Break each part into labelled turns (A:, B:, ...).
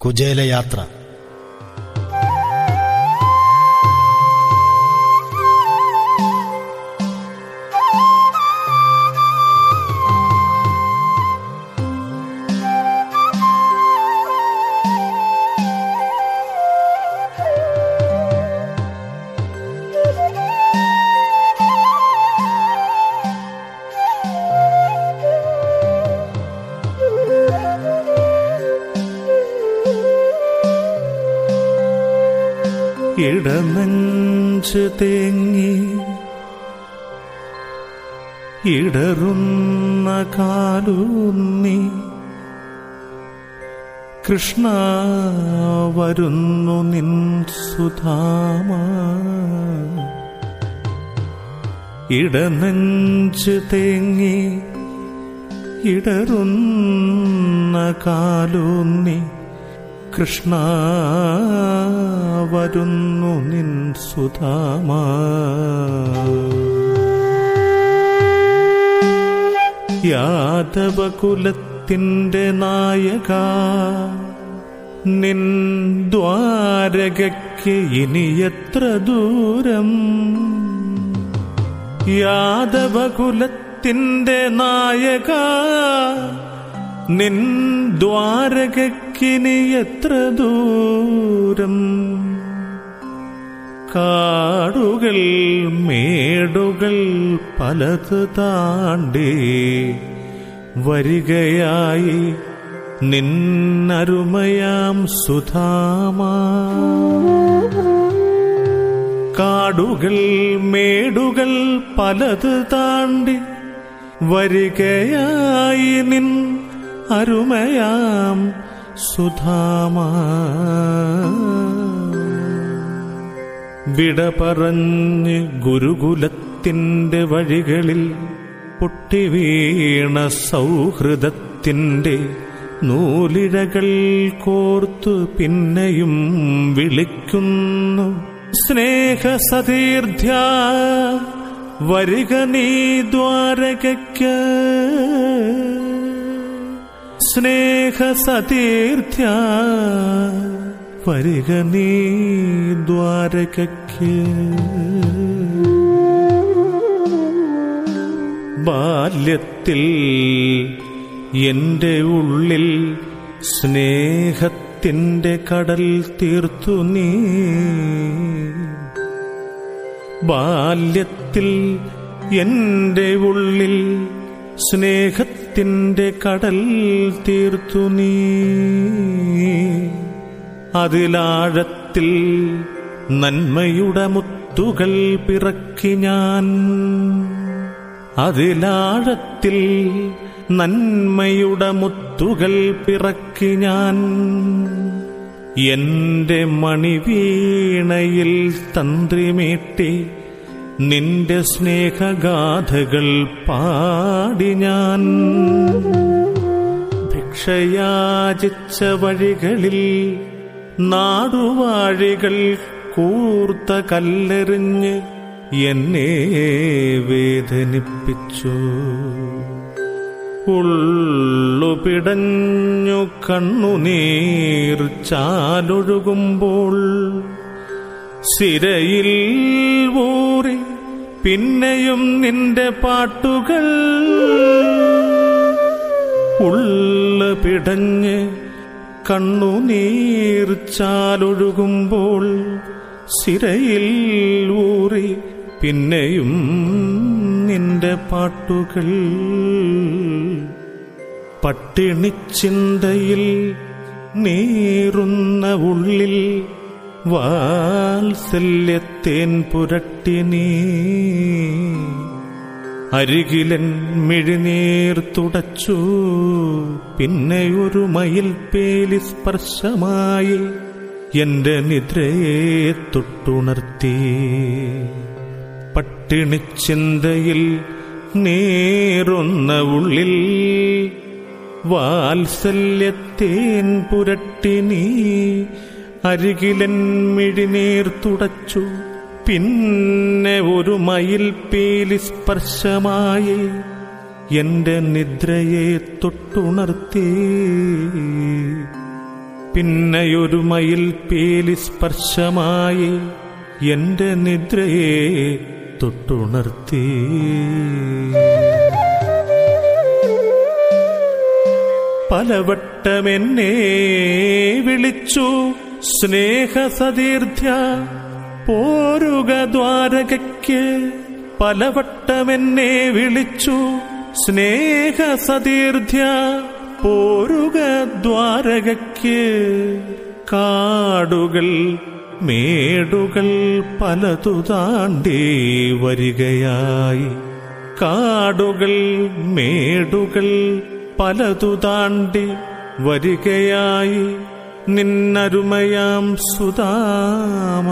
A: കുചേലയാത്ര
B: ഇടനെഞ്ച് തേങ്ങി ഇടറുന്ന കാലൂന്നി കൃഷ്ണ വരുന്നു നിൻ സുധാമ ഇടനെഞ്ച് തേങ്ങി ഇടറുന്ന കാലൂന്നി കൃഷ്ണ വരുന്നു നിൻ സുധാമ യാദവകുലത്തിൻ്റെ നായക നിൻ ദ്വാരകയ്ക്ക് ഇനി എത്ര ദൂരം യാദവകുലത്തിൻ്റെ നായക നിൻ ദ്വാരകയ്ക്കിനി എത്ര ദൂരം കാടുകൾ മേടുകൾ പലത് താണ്ടി വരികയായി നിന്നരുമയാം സുധാമ കാടുകൾ മേടുകൾ പലത് താണ്ടി വരികയായി നിൻ അരുമയാം സുധാമ വിട പറഞ്ഞ് ഗുരുകുലത്തിൻ്റെ വഴികളിൽ പൊട്ടിവീണ സൗഹൃദത്തിൻ്റെ നൂലിഴകൾ കോർത്തു പിന്നെയും വിളിക്കുന്നു സ്നേഹസതീർധ്യ വരിക നീ ദ്വാരകയ്ക്ക് സ്നേഹസതീർഥ്യ വരിക നീ ദ്വാരകയ്ക്ക് ബാല്യത്തിൽ എന്റെ ഉള്ളിൽ സ്നേഹത്തിൻ്റെ കടൽ തീർത്തു നീ ബാല്യത്തിൽ എന്റെ ഉള്ളിൽ സ്നേഹത്തിൻ്റെ കടൽ തീർത്തു നീ അതിലാഴത്തിൽ നന്മയുടെ മുത്തുകൾ പിറക്കി ഞാൻ അതിലാഴത്തിൽ നന്മയുടെ മുത്തുകൾ പിറക്കി ഞാൻ എന്റെ മണിവീണയിൽ തന്ത്രിമീട്ടി നിന്റെ സ്നേഹഗാഥകൾ പാടി ഞാൻ ഭിക്ഷയാചിച്ച വഴികളിൽ നാടുവാഴികൾ കൂർത്ത കല്ലെറിഞ്ഞ് എന്നെ വേദനിപ്പിച്ചു ഉള്ളുപിടഞ്ഞു കണ്ണുനീർ ചാലൊഴുകുമ്പോൾ സിരയിൽ ഊറി പിന്നെയും നിന്റെ പാട്ടുകൾ ഉള്ളു പിടഞ്ഞ് കണ്ണുനീർ ചാലൊഴുകുമ്പോൾ സിരയിൽ ഊറി പിന്നെയും നിന്റെ പാട്ടുകൾ പട്ടിണിച്ചിന്തയിൽ നീറുന്ന ഉള്ളിൽ വാത്സല്യത്തേൻ പുരട്ടി നീ അരികിലൻ മിഴിനീർ തുടച്ചു പിന്നെ ഒരു മയിൽ പേലി സ്പർശമായി എന്റെ നിദ്രയെ തൊട്ടുണർത്തി പട്ടിണിച്ചിന്തയിൽ നീറുന്ന ഉള്ളിൽ വാത്സല്യത്തേൻ പുരട്ടി നീ അരികിലൻ മിഴിനീർ തുടച്ചു പിന്നെ ഒരു മയിൽ പേലി സ്പർശമായി എന്റെ നിദ്രയെ തൊട്ടുണർത്തി പിന്നെയൊരു മയിൽ പേലി സ്പർശമായി എന്റെ നിദ്രയെ തൊട്ടുണർത്തി പലവട്ടമെന്നെ വിളിച്ചു സ്നേഹസതീർഥ്യ പോരുക ദ്വാരകയ്ക്ക് പലവട്ടമെന്നെ വിളിച്ചു സ്നേഹസതീർഥ്യ പോരുക ദ്വാരകയ്ക്ക് കാടുകൾ മേടുകൾ പലതു താണ്ടി വരികയായി കാടുകൾ മേടുകൾ പലതു താണ്ടി വരികയായി നിന്നരുമയാം സുതാമ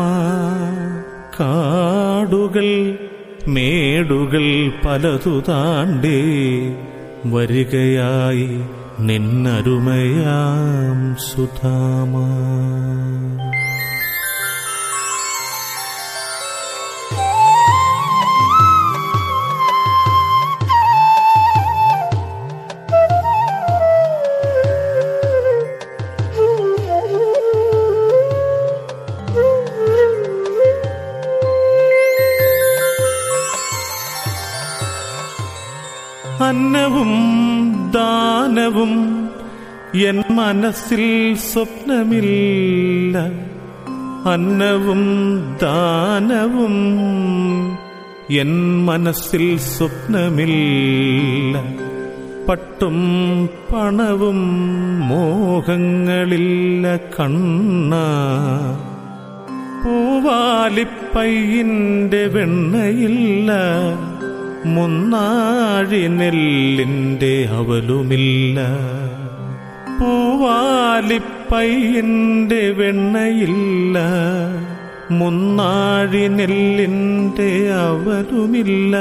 B: കാടുകൾ മേടുകൾ പലതു താണ്ടി വരികയായി നിന്നരുമയാം സുധാമ അന്നവും ദാനവും എൻ മനസ്സിൽ സ്വപ്നമില്ല അന്നവും ദാനവും എൻ മനസ്സിൽ സ്വപ്നമില്ല പട്ടും പണവും മോഹങ്ങളില്ല കണ്ണ പൂവാലിപ്പയ്യന്റെ വെണ്ണയില്ല മുന്നാഴി നെല്ലിന്റെ അവലുമില്ല പൂവാലിപ്പയ്യന്റെ വെണ്ണയില്ല മുന്നാഴി നെല്ലിന്റെ അവലുമില്ല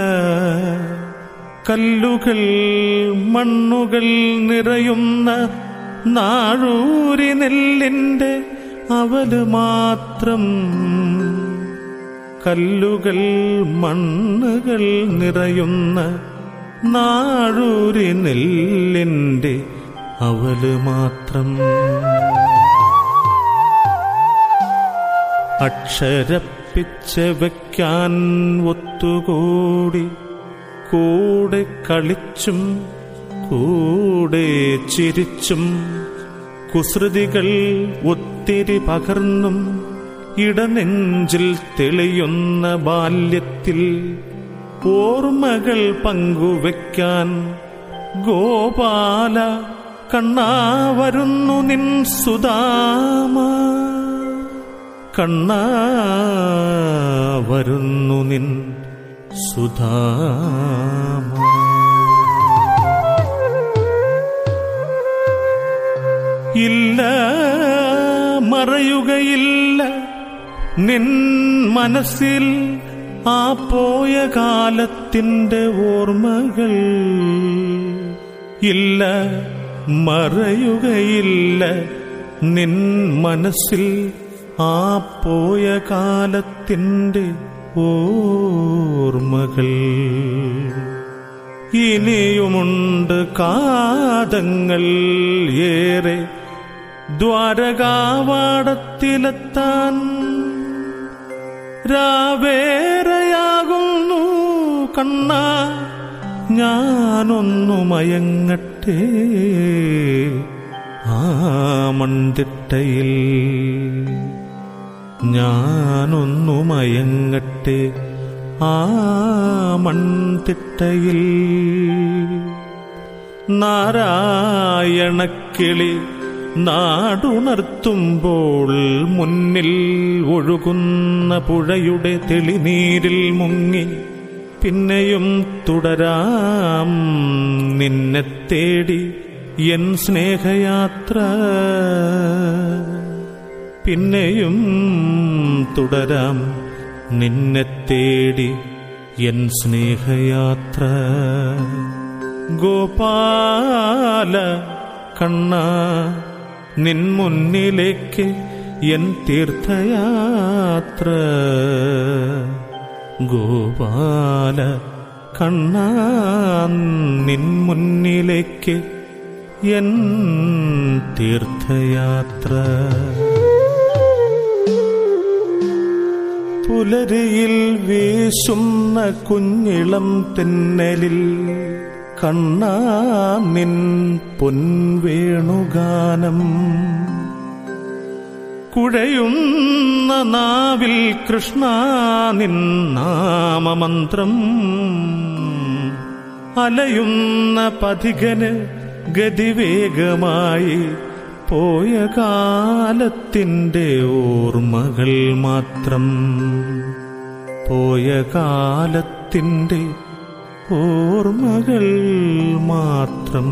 B: കല്ലുകൾ മണ്ണുകൾ നിറയുന്ന നാഴൂരി നെല്ലിന്റെ അവല് മാത്രം കല്ലുകൾ മണ്ണുകൾ നിറയുന്ന നാഴൂരി നെല്ലിന്റെ അവല് മാത്രം അക്ഷരപ്പിച്ച വയ്ക്കാൻ ഒത്തുകൂടി കൂടെ കളിച്ചും കൂടെ ചിരിച്ചും കുസൃതികൾ ഒത്തിരി പകർന്നും ഇടനെഞ്ചിൽ തെളിയുന്ന ബാല്യത്തിൽ ഓർമ്മകൾ പങ്കുവെക്കാൻ ഗോപാല കണ്ണാ വരുന്നു നിൻ സുധാമ കണ്ണാ വരുന്നു നിൻ സുധാമ ഇല്ല മറയുകയില്ല നിൻ മനസ്സിൽ ആ പോയ കാലത്തിന്റെ ഓർമ്മകൾ ഇല്ല മറയുകയില്ല നിൻ മനസ്സിൽ ആ പോയ കാലത്തിന്റെ ഓർമ്മകൾ ഇനിയുമുണ്ട് കാതങ്ങൾ ഏറെ ദ്വാരകാവാടത്തിലെത്താൻ രാവേറെയാകുന്നു കണ്ണ ഞാനൊന്നു മയങ്ങട്ടെ ആ മൺതിട്ടയിൽ ഞാനൊന്നു മയങ്ങട്ടെ ആ മൺതിട്ടയിൽ നാരായണക്കിളി നാടുണർത്തുമ്പോൾ മുന്നിൽ ഒഴുകുന്ന പുഴയുടെ തെളിനീരിൽ മുങ്ങി പിന്നെയും തുടരാം നിന്നെ തേടി എൻ സ്നേഹയാത്ര പിന്നെയും തുടരാം നിന്നെ തേടി എൻ സ്നേഹയാത്ര ഗോപാല കണ്ണ നിൻ മുന്നിലേക്ക് എൻ തീർത്ഥയാത്ര ഗോപാല കണ്ണ നിൻ മുന്നിലേക്ക് എൻ തീർത്ഥയാത്ര പുലരിയിൽ വീശുന്ന കുഞ്ഞിളം തെന്നലിൽ കണ്ണാ നിൻ പൊൻവേണുഗാനം കുഴയുന്ന നാവിൽ കൃഷ്ണ നിൻ നാമമന്ത്രം അലയുന്ന പഥികന് ഗതിവേഗമായി പോയ കാലത്തിൻ്റെ ഓർമ്മകൾ മാത്രം പോയ കാലത്തിൻ്റെ ഓർമ്മകൾ മാത്രം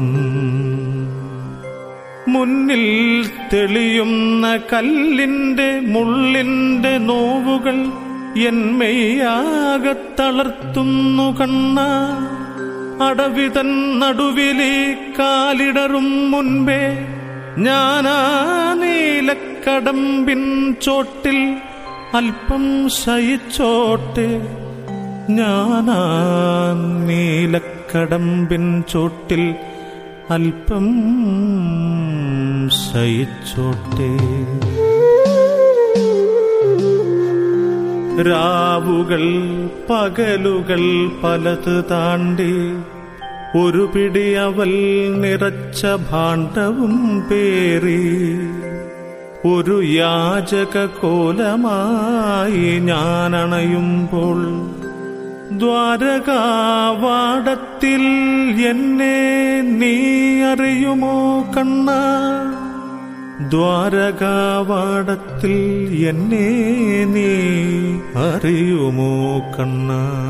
B: മുന്നിൽ തെളിയുന്ന കല്ലിന്റെ മുള്ളിന്റെ നോവുകൾ എന്മയാകെ തളർത്തുന്നു കണ്ണ അടവിതൻ നടുവിലെ കാലിടറും മുൻപേ ഞാനാ നീലക്കടമ്പിൻ ചോട്ടിൽ അല്പം ശയിച്ചോട്ടെ ഞാനാ നീലക്കടമ്പിൻ ചോട്ടിൽ അല്പം ശയിച്ചോട്ടെ രാവുകൾ പകലുകൾ പലത് താണ്ടി ഒരു പിടി അവൽ നിറച്ച ഭാണ്ഡവും പേറി ഒരു യാചക കോലമായി ഞാനണയുമ്പോൾ ദ്വാരകാവാടത്തിൽ എന്നെ നീ അറിയുമോ കണ്ണ ദ്വാരകാവാടത്തിൽ എന്നെ നീ അറിയുമോ കണ്ണ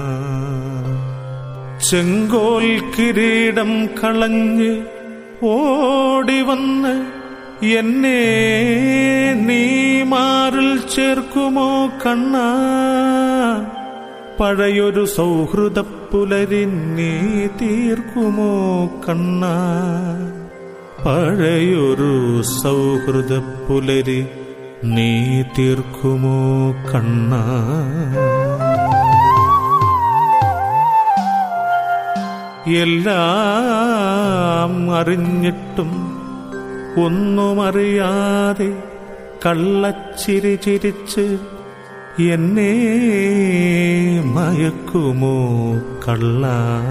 B: ചെങ്കോൽ കിരീടം കളഞ്ഞ് ഓടി വന്ന് എന്നെ നീ മാറിൽ ചേർക്കുമോ കണ്ണ പഴയൊരു സൗഹൃദ പുലരി നീ തീർക്കുമോ കണ്ണ പഴയൊരു സൗഹൃദ പുലരി നീ തീർക്കുമോ കണ്ണ എല്ലാം അറിഞ്ഞിട്ടും ഒന്നും അറിയാതെ കള്ളച്ചിരി ചിരിച്ച് എന്നെ മയക്കുമോ കള്ള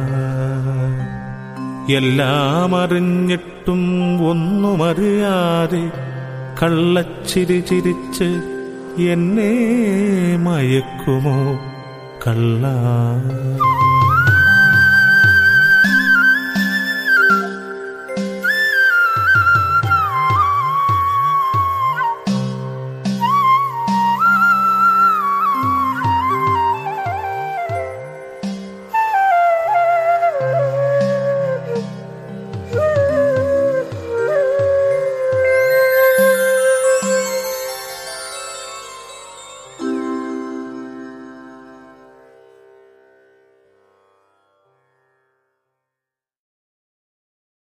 B: എല്ലാം അറിഞ്ഞിട്ടും ഒന്നും അറിയാതെ കള്ളച്ചിരി ചിരിച്ച് എന്നെ മയക്കുമോ കള്ള